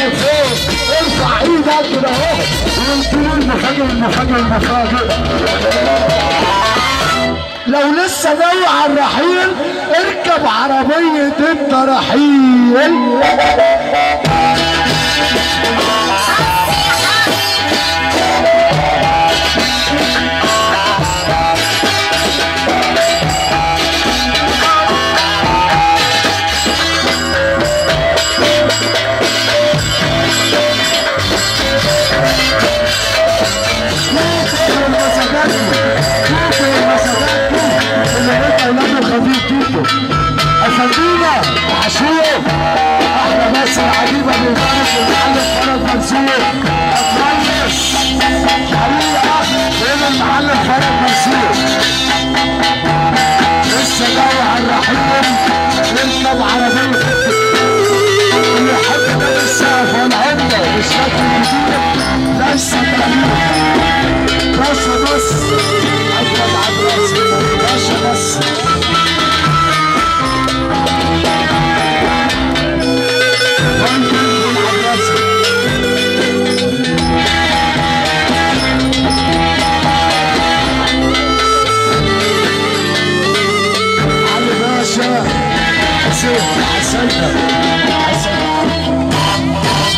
ارفع ايدك كده اهو وانتوا المفاجئ المفاجئ المفاجئ لو لسه ناوي على الرحيل اركب عربية الترحيل شوفوا المساجات شوفوا المساجات اللي بيت اولاد الخطيب توتو افندينا عاشور احلى ناس العجيبه اللي كانت في محل فرج منصور اتمنس حقيقه بين المحل فرج منصور لسه جاي على الرحيم نركب عربيه توتو اللي يحب ده السقف والعمده والشكل الجديد لسه جميل بس بس اجمل عبد راسي باشا بس ممكن عبد راسي علي باشا حسين حسين حسين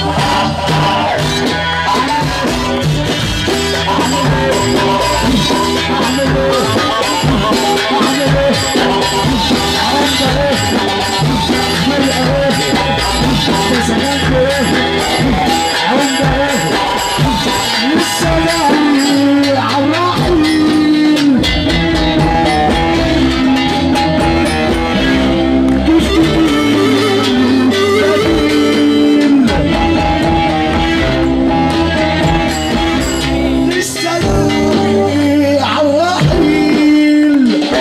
الرحيل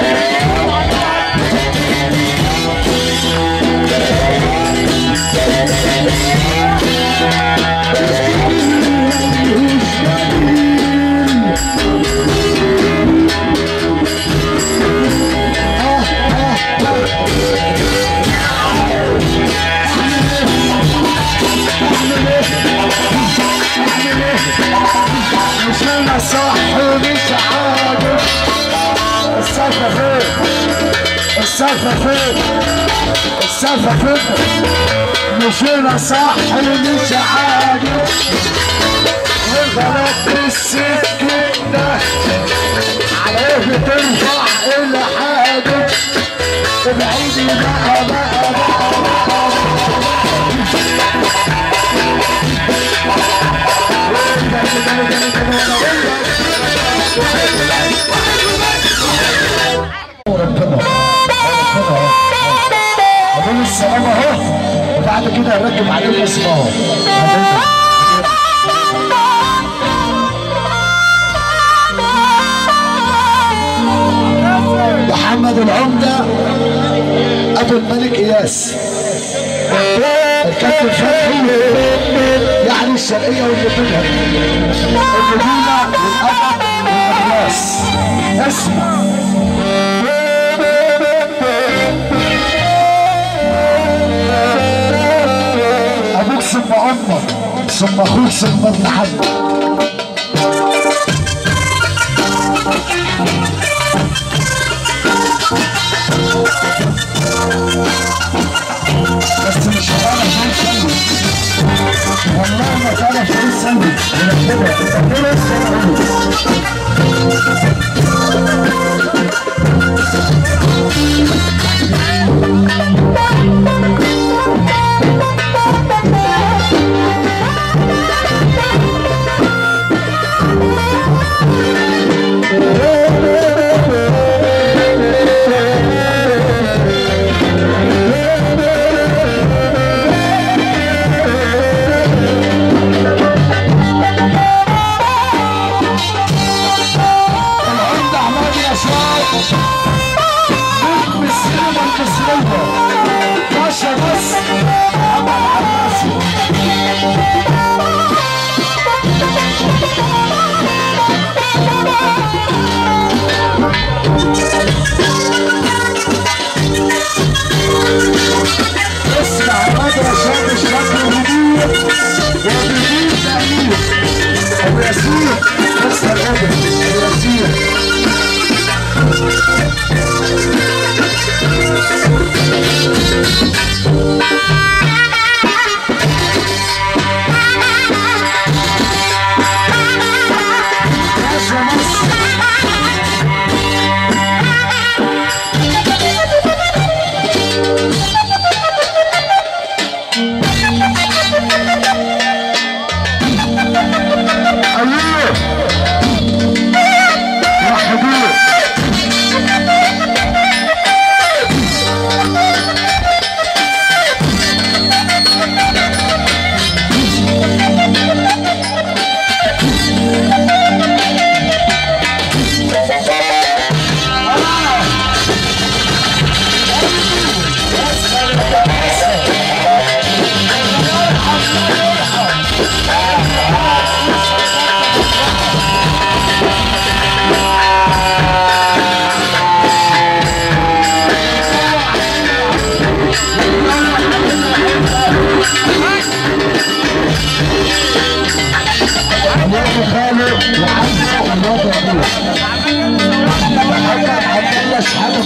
مشينا صح مش عارف السالفة فين السالفة فين السالفة فين مشينا صح مش عارف وغلط السكينة عليه بترفع الحاجة ابعدي بقى بقى بقى بقى ربنا ربنا اقول السلام اهو وبعد كده نركب عليه الاسماء محمد العمدة ابو الملك اياس الكابتن فتحي يعني الشرقية والنبيلة النبيلة والأدب والأخلاص اسمع أبوك ثم أمك ثم أخوك ثم ابن عمك بس مش هتعرف تقول سلم والله ما تعرف تقول سلم من كده ربنا يستر العمدة أحمد يا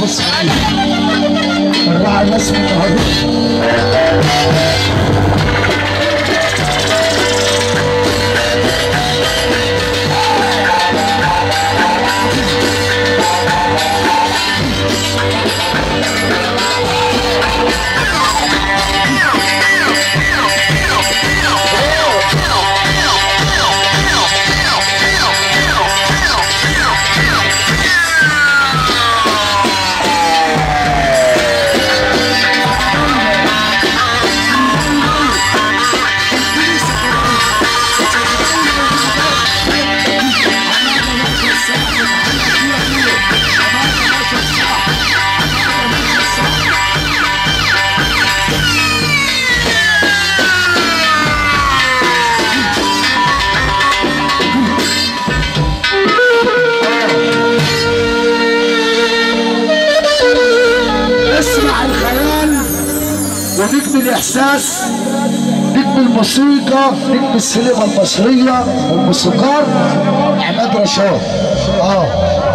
اسماعيل الراعي الرسمي النهارده اسمع الخيال ونجم الاحساس نجم الموسيقى نجم السينما المصريه والموسيقار عماد رشاد اه